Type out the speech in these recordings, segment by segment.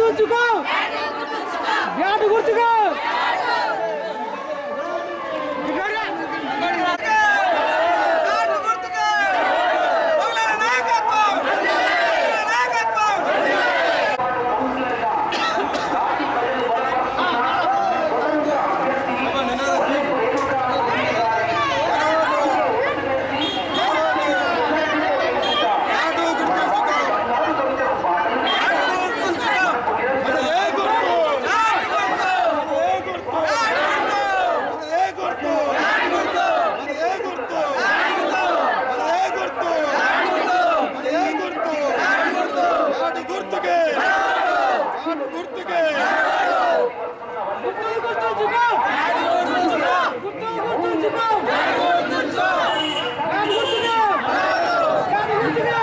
గుర్తుంచుకో బ్యాట్ గుర్తుకో గుర్తు గుర్తుంచుకో గుర్తు గుర్తుంచుకో బ్యాట్ గుర్తుకో బ్యాట్ గుర్తుకో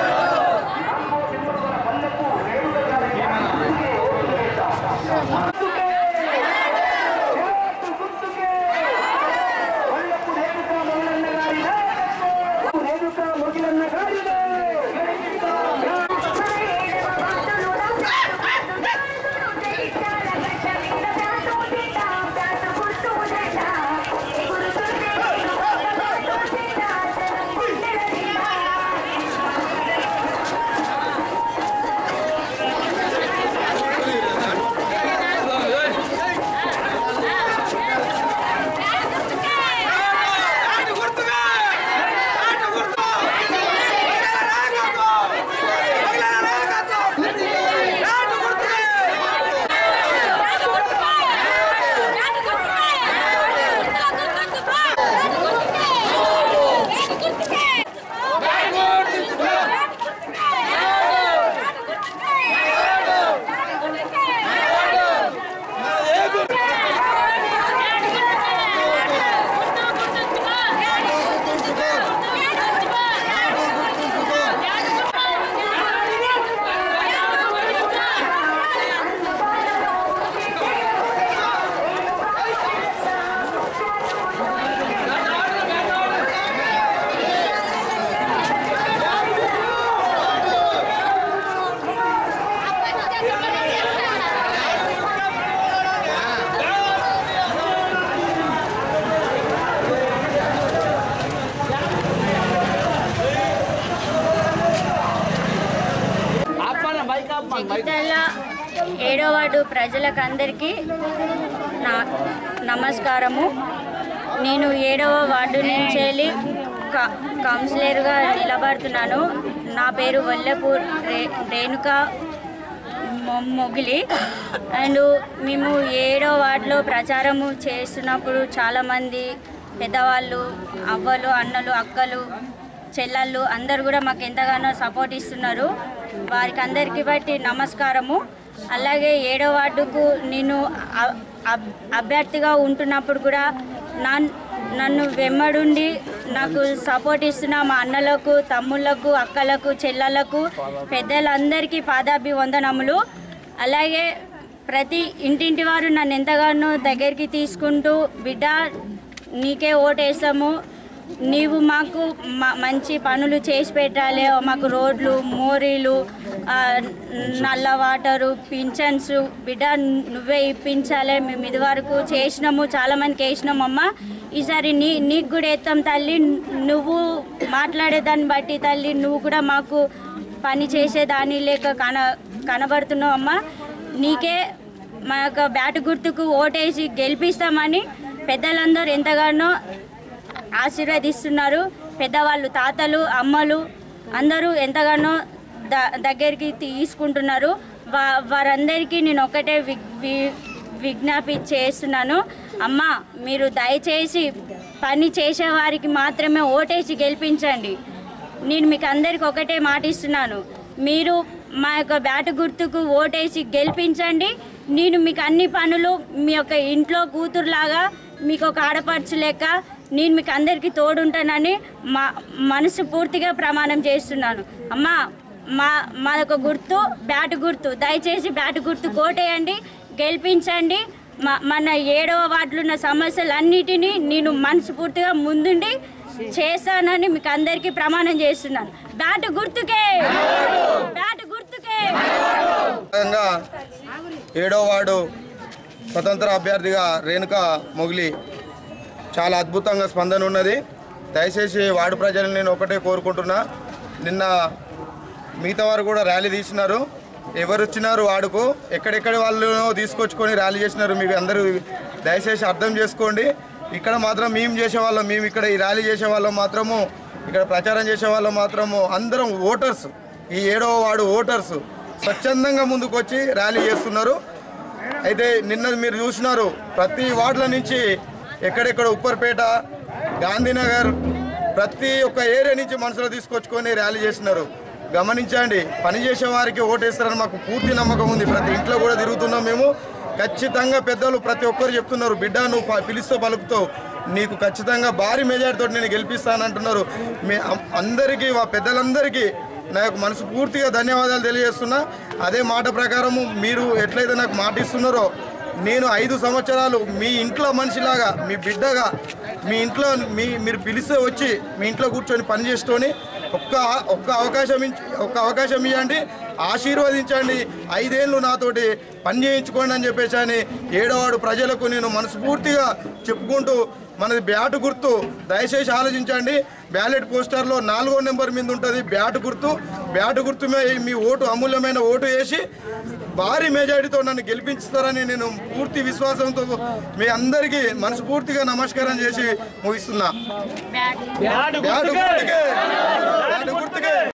జగిత్యాల ఏడో వార్డు ప్రజలకు అందరికీ నా నమస్కారము నేను ఏడవ వార్డు నుంచి వెళ్ళి క- కౌన్సిలర్గా నిలబడుతున్నాను నా పేరు వల్లెపూర్ రే రేణుక మొ- మొగిలి అండ్ మేము ఏడో వార్డులో ప్రచారము చేస్తున్నప్పుడు చాలామంది పెద్దవాళ్ళు అవ్వలు అన్నలు అక్కలు చెల్లళ్ళు అందరు కూడా మాకు ఎంతగానో సపోర్ట్ ఇస్తున్నారు వారికి అందరికీ బట్టి నమస్కారము అలాగే ఏడో వార్డుకు నేను అ- అబ్- అభ్యర్థిగా ఉంటున్నప్పుడు కూడా నా నన్ను వెమ్మడుండి నాకు సపోర్ట్ ఇస్తున్న మా అన్నలకు తమ్ముళ్ళకు అక్కలకు చెల్లెలకు పెద్దలందరికీ పాదాభివందనములు అలాగే ప్రతి ఇంటింటి వారు నన్ను ఎంతగానో దగ్గరికి తీసుకుంటూ బిడ్డ నీకే ఓటేస్తాము నీవు మాకు మ- మంచి పనులు చేసి పెట్టాలి మాకు రోడ్లు మోరీలు ఆ, నల్ల వాటరు పింఛన్స్ బిడ్డ నువ్వే ఇప్పించాలి మేము ఇది వరకు చేసినాము చాలా మందికి వేసినాము అమ్మ ఈసారి నీ నీకు కూడా ఎత్తాం తల్లి నువ్వు మాట్లాడేదాన్ని బట్టి తల్లి నువ్వు కూడా మాకు పని చేసేదాని లేక కన కనబడుతున్నావు అమ్మ నీకే మా యొక్క బ్యాట్ గుర్తుకు ఓటేసి గెలిపిస్తామని పెద్దలందరూ ఎంతగానో ఆశీర్వదిస్తున్నారు పెద్దవాళ్ళు తాతలు అమ్మలు అందరూ ఎంతగానో ద దగ్గరికి తీసుకుంటున్నారు వా వారందరికీ నేను ఒకటే వి వి- విజ్ఞాపి చేస్తున్నాను అమ్మ మీరు దయచేసి పని చేసేవారికి మాత్రమే ఓటేసి గెలిపించండి నేను మీకు అందరికి ఒకటే మాట ఇస్తున్నాను మీరు మా యొక్క బ్యాటు గుర్తుకు ఓటేసి గెలిపించండి నేను మీకు అన్ని పనులు మీ యొక్క ఇంట్లో కూతురులాగా మీకు ఒక ఆడపడుచు లెక్క నేను మీకు అందరికీ తోడుంటానని మా మనసు పూర్తిగా ప్రమాణం చేస్తున్నాను అమ్మా మా మా యొక్క గుర్తు బ్యాటు గుర్తు దయచేసి బ్యాటు గుర్తు కోటేయండి గెలిపించండి మా మన ఏడవ వార్డులో ఉన్న సమస్యలన్నిటినీ నేను మనస్ఫూర్తిగా ముందుండి చేస్తానని మీకు అందరికీ ప్రమాణం చేస్తున్నాను బ్యాటు గుర్తుకే బ్యాటు గుర్తుకే భాగంగా ఏడో వార్డు స్వతంత్ర అభ్యర్థిగా రేణుక మొగిలి చాలా అద్భుతంగా స్పందన ఉన్నది దయచేసి వార్డు ప్రజలను నేను ఒకటే కోరుకుంటున్నా నిన్న మిగతా వారు కూడా ర్యాలీ తీసినారు ఎవరు వచ్చినారు వాడుకు ఎక్కడెక్కడ వాళ్ళు తీసుకొచ్చుకొని ర్యాలీ చేసినారు మీకు అందరూ దయచేసి అర్థం చేసుకోండి ఇక్కడ మాత్రం మేము చేసే వాళ్ళం మేము ఇక్కడ ఈ ర్యాలీ చేసే వాళ్ళం మాత్రము ఇక్కడ ప్రచారం చేసే వాళ్ళం మాత్రము అందరం ఓటర్స్ ఈ ఏడవ వార్డు ఓటర్స్ స్వచ్ఛందంగా ముందుకు వచ్చి ర్యాలీ చేస్తున్నారు అయితే నిన్న మీరు చూసినారు ప్రతి వార్డుల నుంచి ఎక్కడెక్కడ ఉప్పర్పేట గాంధీనగర్ ప్రతి ఒక్క ఏరియా నుంచి మనుషులు తీసుకొచ్చుకొని ర్యాలీ చేసినారు గమనించండి పని చేసే వారికి ఓటేస్తారని మాకు పూర్తి నమ్మకం ఉంది ప్రతి ఇంట్లో కూడా తిరుగుతున్నాం మేము ఖచ్చితంగా పెద్దలు ప్రతి ఒక్కరు చెప్తున్నారు బిడ్డ నువ్వు ప- పిలుస్తూ పలుకుతావు నీకు ఖచ్చితంగా భారీ మెజార్టీతో నేను గెలిపిస్తానంటున్నారు మీ అం- అందరికీ వా పెద్దలందరికీ నాకు మనసు పూర్తిగా ధన్యవాదాలు తెలియజేస్తున్నా అదే మాట ప్రకారము మీరు ఎట్లయితే నాకు మాట ఇస్తున్నారో నేను ఐదు సంవత్సరాలు మీ ఇంట్లో మనిషిలాగా మీ బిడ్డగా మీ ఇంట్లో మీ మీరు పిలిస్తే వచ్చి మీ ఇంట్లో కూర్చొని పని చేసుకొని ఒక్క ఒక్క అవకాశం ఇచ్చి ఒక్క అవకాశం ఇవ్వండి ఆశీర్వదించండి ఐదేళ్ళు నాతోటి పని చేయించుకోండి అని చెప్పేసి అని ఏడవాడు ప్రజలకు నేను మనస్ఫూర్తిగా చెప్పుకుంటూ మనది బ్యాట్ గుర్తు దయచేసి ఆలోచించండి బ్యాలెట్ పోస్టర్లో నాలుగో నెంబర్ మీద ఉంటుంది బ్యాట్ గుర్తు బ్యాట్ గుర్తు మీద మీ ఓటు అమూల్యమైన ఓటు వేసి భారీ మెజారిటీతో నన్ను గెలిపించుతారని నేను పూర్తి విశ్వాసంతో మీ అందరికీ మనస్ఫూర్తిగా నమస్కారం చేసి ముగిస్తున్నా బ్యాట్ బ్యాట్ గుర్తుకే బ్యాట్ గుర్తుకే